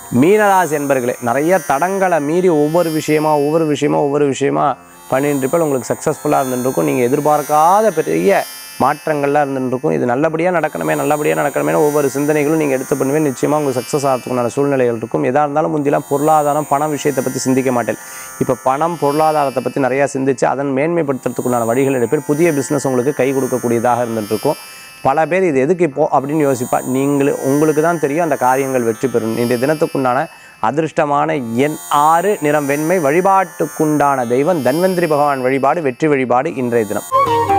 மீனராசி என்பர்களே நிறைய தடங்களை மீறி ஒவ்வொரு விஷயமா ஒவ்வொரு விஷயமா ஒவ்வொரு விஷயமா பண்ணிட்டு இருப்ப உங்களுக்கு சக்ஸஸ்ஃபுல்லாக இருந்துருக்கும் நீங்கள் எதிர்பார்க்காத பெரிய மாற்றங்கள்லாம் இருந்துருக்கும் இது நல்லபடியாக நடக்கணுமே நல்லபடியாக நடக்கணுமே ஒவ்வொரு சிந்தனைகளும் நீங்கள் எடுத்து பண்ணுவேன் நிச்சயமாக உங்களுக்கு சக்ஸஸ் ஆகிறதுக்குண்டான சூழ்நிலைகள் இருக்கும் எதாக இருந்தாலும் முந்திலாம் பொருளாதாரம் பண விஷயத்தை பற்றி சிந்திக்க மாட்டேன் இப்போ பணம் பொருளாதாரத்தை பற்றி நிறையா சிந்திச்சு அதன் மேன்மைப்படுத்துறதுக்குண்டான வழிகள் எடுப்பேன் புதிய பிஸ்னஸ் உங்களுக்கு கை கொடுக்கக்கூடியதாக இருந்துட்டு இருக்கும் பல பேர் இது எதுக்கு இப்போ அப்படின்னு யோசிப்பா நீங்களே உங்களுக்கு தான் தெரியும் அந்த காரியங்கள் வெற்றி பெறும் இன்றைய தினத்துக்குண்டான அதிர்ஷ்டமான எண் ஆறு நிறம் வெண்மை வழிபாட்டுக்குண்டான தெய்வம் தன்வந்திரி பகவான் வழிபாடு வெற்றி வழிபாடு இன்றைய தினம்